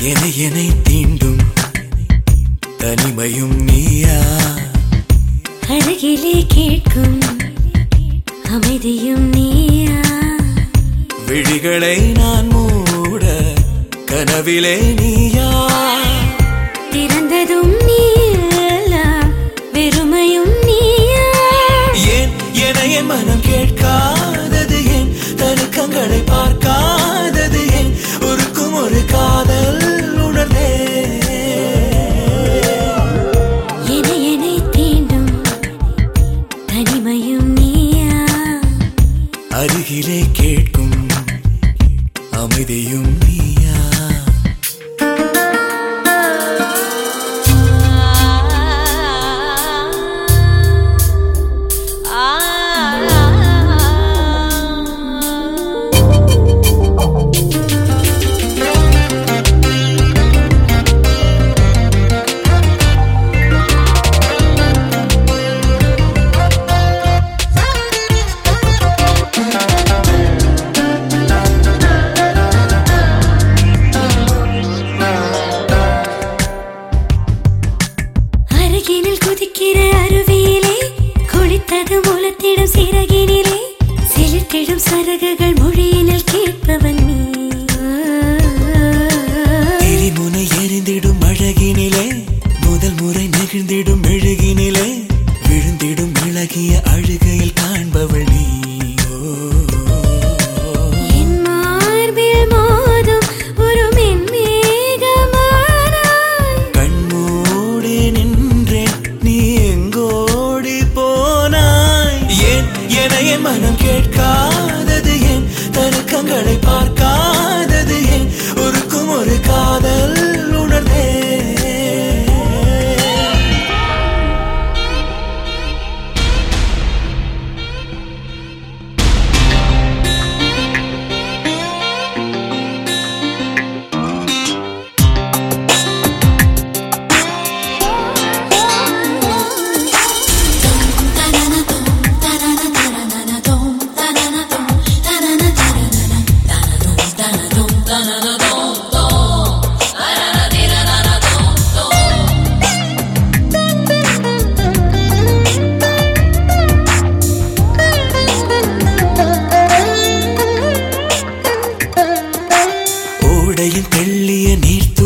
என என்னை தீண்டும் தனிமையும் நீயா அருகிலே கேட்கும் அமைதியும் நீயா விழிகளை நான் மூட கனவிலே நீயா திறந்ததும் நீலாம் வெறுமையும் நீயா ஏன் என என் மனம் கேட்காதது ஏன் தருக்கங்களை பார்க்காதது ஏன் ஒருக்கும் ஒரு காதல் உணர்ந்தே என என்னை தீண்டும் தனிமையும் நீயா அருகிலே கேட்கும் அமைதியும் நீயா அருகினில் குதிக்கிற அருவியிலே குளித்தது மூலத்திடும் சிறகினிலே செலுத்திடும் சரகுகள் மொழியினில் கேட்பவன் நீ திரிமுனை எரிந்திடும் அழகினிலே முதல் முறை நெகிழ்ந்திடும் மெழுகினிலே விழுந்திடும் இழகிய அழுகையில் காண்பவள் நீ ஓ, என் மார்பில் மோதும் ஒரு மென்மேகமானாய் கண்மூடி நின்றேன் நீ எங்கோடி போனாய் ஏன் என என் மனம் கேட்காதது ஏன் தருக்கங்களை பார்க்காதது ஏன் ஒருக்கும் ஒரு காதல் உணர்ந்தே ஓடையில் தெள்ளிய நீர்